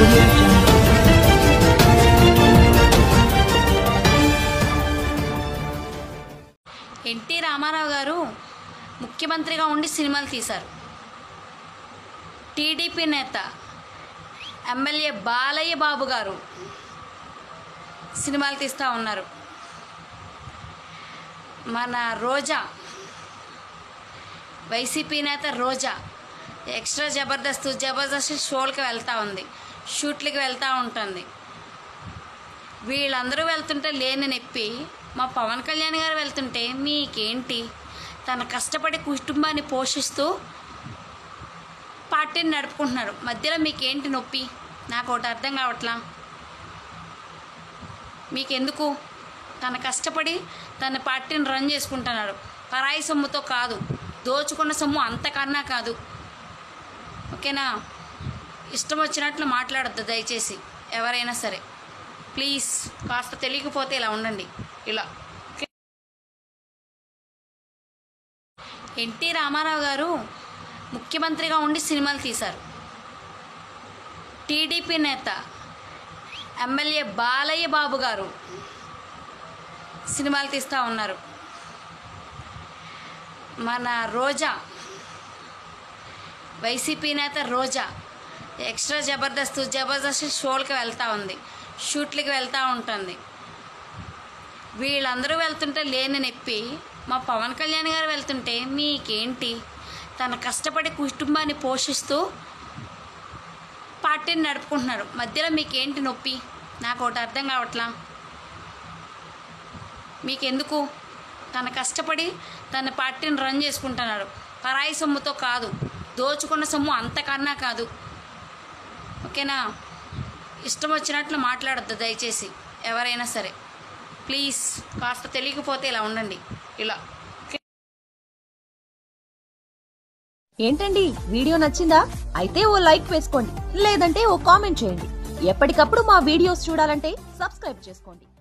audio jungle. NT Ramarao గారు ముఖ్యమంత్రిగా ఉండి సినిమాలు తీశారు టీడీపీ నేత ఎమ్మెల్యే బాలయ్య బాబు గారు సినిమాలు తీస్తూ ఉన్నారు మన రోజా వైసీపీ నేత రోజా ఎక్స్ట్రా జబర్దస్త్ జబర్దస్త్ షోలకి వెళ్తూ ఉంది షూట్లకి వెళ్తూ ఉంటుంది వీళ్ళందరూ వెళ్తుంటే లేని నొప్పి మా పవన్ కళ్యాణ్ గారు వెళ్తుంటే మీకేంటి తన కష్టపడి కుటుంబాన్ని పోషిస్తూ పార్టీని నడుపుకుంటున్నారు మధ్యలో మీకేంటి నొప్పి నాకు ఒకటి అర్థం కావట్లా మీకెందుకు తన కష్టపడి తన పార్టీని రన్ చేసుకుంటున్నారు పరాయి సొమ్ముతో కాదు దోచుకున్న సొమ్ము అంతకన్నా కాదు ఓకేనా ఇష్టం వచ్చినట్లు మాట్లాడద్దు దయచేసి ఎవరైనా సరే ప్లీజ్ కాస్త తెలియకపోతే ఇలా ఉండండి ఇలా ఎన్టీ రామారావు గారు ముఖ్యమంత్రిగా ఉండి సినిమాలు తీశారు టీడీపీ నేత ఎమ్మెల్యే బాలయ్య బాబు గారు సినిమాలు తీస్తూ ఉన్నారు మన రోజా వైసీపీ నేత రోజా ఎక్స్ట్రా జబర్దస్త్ జబర్దస్త్ షోలకి వెళ్తూ ఉంది షూట్లకి వెళ్తూ ఉంటుంది వీళ్ళందరూ వెళ్తుంటే లేని నొప్పి మా పవన్ కళ్యాణ్ గారు వెళ్తుంటే మీకేంటి తన కష్టపడి కుటుంబాన్ని పోషిస్తూ పార్టీని నడుపుకుంటున్నారు మధ్యలో మీకేంటి నొప్పి నాకు ఒకటి అర్థం కావట్లా మీకెందుకు తన కష్టపడి తన పార్టీని రన్ చేసుకుంటున్నారు పరాయి సొమ్ముతో కాదు దోచుకున్న సొమ్ము అంతకన్నా కాదు ఓకేనా ఇష్టం వచ్చినట్లు మాట్లాడద్దు దయచేసి ఎవరైనా సరే ప్లీజ్ కాస్త తెలియకపోతే ఇలా ఉండండి ఇలా ఏంటండి వీడియో నచ్చిందా అయితే ఓ లైక్ వేసుకోండి లేదంటే ఓ కామెంట్ చేయండి ఎప్పటికప్పుడు మా వీడియోస్ చూడాలంటే సబ్స్క్రైబ్ చేసుకోండి